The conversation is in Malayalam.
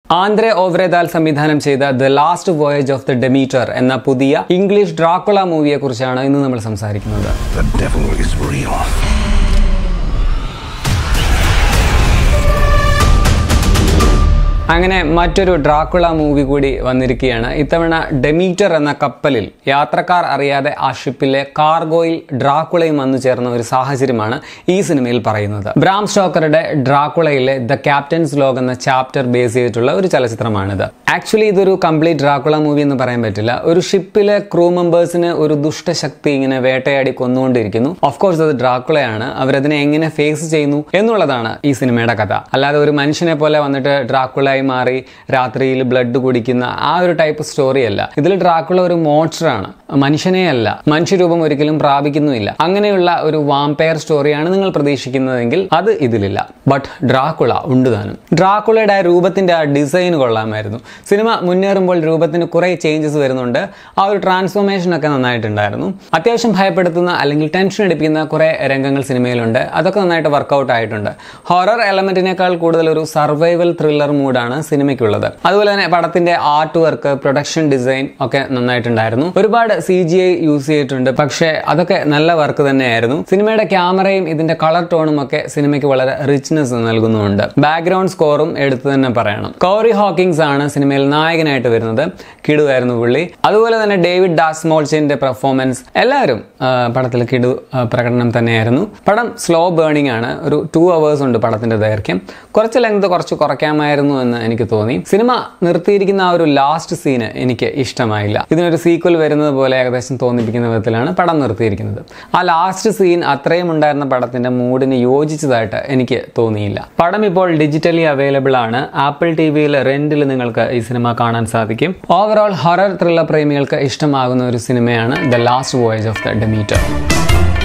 ആന്ദ്രെ ഓവ്രദാൽ സംവിധാനം ചെയ്ത the last voyage of the Demeter എന്ന പുതിയ ഇംഗ്ലീഷ് ഡ്രാക്കുള മൂവിയെ കുറിച്ചാണ് ഇന്ന് നമ്മൾ സംസാരിക്കുന്നത് The devil is real. അങ്ങനെ മറ്റൊരു ഡ്രാക്കുള മൂവി കൂടി വന്നിരിക്കുകയാണ് ഇത്തവണ ഡെമീറ്റർ എന്ന കപ്പലിൽ യാത്രക്കാർ അറിയാതെ ആ ഷിപ്പിലെ കാർഗോയിൽ ഡ്രാക്കുളയും വന്നു ചേർന്ന ഒരു സാഹചര്യമാണ് ഈ സിനിമയിൽ പറയുന്നത് ബ്രാം സ്റ്റോക്കറുടെ ഡ്രാക്കുളയിലെ ദ ക്യാപ്റ്റൻസ് ലോഗ് എന്ന ചാപ്റ്റർ ബേസ് ചെയ്തിട്ടുള്ള ഒരു ചലച്ചിത്രമാണിത് ആക്ച്വലി ഇതൊരു കംപ്ലീറ്റ് ഡ്രാക്കുള മൂവി എന്ന് പറയാൻ പറ്റില്ല ഒരു ഷിപ്പിലെ ക്രൂ മെമ്പേഴ്സിന് ഒരു ദുഷ്ടശക്തി ഇങ്ങനെ വേട്ടയാടി കൊന്നുകൊണ്ടിരിക്കുന്നു ഓഫ് കോഴ്സ് അത് ഡ്രാക്കുളയാണ് അവരതിനെ എങ്ങനെ ഫേസ് ചെയ്യുന്നു എന്നുള്ളതാണ് ഈ സിനിമയുടെ കഥ അല്ലാതെ ഒരു മനുഷ്യനെ പോലെ വന്നിട്ട് ഡ്രാക്കുളയായി മാറി രാത്രിയിൽ ബ്ലഡ് കുടിക്കുന്ന ആ ഒരു ടൈപ്പ് സ്റ്റോറി അല്ല ഇതിൽ ഡ്രാക്കുള ഒരു മോൺസ്റ്ററാണ് മനുഷ്യനെ അല്ല മനുഷ്യരൂപം ഒരിക്കലും പ്രാപിക്കുന്നുമില്ല അങ്ങനെയുള്ള ഒരു വാമ്പയർ സ്റ്റോറിയാണ് നിങ്ങൾ പ്രതീക്ഷിക്കുന്നതെങ്കിൽ അത് ഇതിലില്ല ബട്ട് ഡ്രാക്കുള ഉണ്ട് താനും ഡ്രാക്കുളയുടെ ആ രൂപത്തിന്റെ ആ ഡിസൈൻ കൊള്ളാമായിരുന്നു സിനിമ മുന്നേറുമ്പോൾ രൂപത്തിന് കുറെ ചേഞ്ചസ് വരുന്നുണ്ട് ആ ഒരു ട്രാൻസ്ഫോർമേഷൻ ഒക്കെ നന്നായിട്ടുണ്ടായിരുന്നു അത്യാവശ്യം ഭയപ്പെടുത്തുന്ന അല്ലെങ്കിൽ ടെൻഷൻ അടിപ്പിക്കുന്ന കുറെ രംഗങ്ങൾ സിനിമയിലുണ്ട് അതൊക്കെ നന്നായിട്ട് വർക്കൗട്ട് ആയിട്ടുണ്ട് ഹൊറർ എലമെന്റിനേക്കാൾ കൂടുതൽ ഒരു സർവൈവൽ ത്രില്ലർ മൂഡാണ് സിനിമയ്ക്കുള്ളത് അതുപോലെ തന്നെ പടത്തിന്റെ ആർട്ട് വർക്ക് പ്രൊഡക്ഷൻ ഡിസൈൻ ഒക്കെ നന്നായിട്ടുണ്ടായിരുന്നു ഒരുപാട് സി ജി ഐ യൂസ് ചെയ്തിട്ടുണ്ട് പക്ഷേ അതൊക്കെ നല്ല വർക്ക് തന്നെയായിരുന്നു സിനിമയുടെ ക്യാമറയും ഇതിന്റെ കളർ ടോണും ഒക്കെ സിനിമയ്ക്ക് വളരെ റിച്ച്നെസ് നൽകുന്നുമുണ്ട് ബാക്ക്ഗ്രൗണ്ട് സ്കോറും എടുത്തു തന്നെ പറയണം കോറി ഹോക്കിങ്സ് ആണ് സിനിമയിൽ നായകനായിട്ട് വരുന്നത് കിടുവായിരുന്നു പുള്ളി അതുപോലെ തന്നെ ഡേവിഡ് ഡാസ്മോൾച്ചിന്റെ പെർഫോമൻസ് എല്ലാവരും ആ, പടത്തിൽ കിടു ആ, പ്രകടനം തന്നെയായിരുന്നു പടം സ്ലോ ബേണിംഗ് ആണ് ഒരു ടു അവേഴ്സ് ഉണ്ട് പടത്തിന്റെ ദൈർഘ്യം കുറച്ച് ലെങ്ത് കുറച്ച് കുറയ്ക്കാമായിരുന്നു എന്ന് എനിക്ക് തോന്നി സിനിമ നിർത്തിയിരിക്കുന്ന ആ ഒരു ലാസ്റ്റ് സീന് എനിക്ക് ഇഷ്ടമായില്ല ഇതിനൊരു സീക്വൽ വരുന്നത് പോലെ ഏകദേശം തോന്നിപ്പിക്കുന്ന വിധത്തിലാണ് പടം നിർത്തിയിരിക്കുന്നത് ആ ലാസ്റ്റ് സീൻ അത്രയും ഉണ്ടായിരുന്ന പടത്തിന്റെ മൂഡിന് യോജിച്ചതായിട്ട് എനിക്ക് തോന്നിയില്ല പടം ഇപ്പോൾ ഡിജിറ്റലി അവൈലബിൾ ആണ് ആപ്പിൾ ടി വിയിൽ റെന്റിൽ നിങ്ങൾക്ക് ഈ സിനിമ കാണാൻ സാധിക്കും ഓവറോൾ ഹൊറർ ത്രില്ലർ പ്രേമികൾക്ക് ഇഷ്ടമാകുന്ന ഒരു സിനിമയാണ് the last voyage of the ഡെമീറ്റർ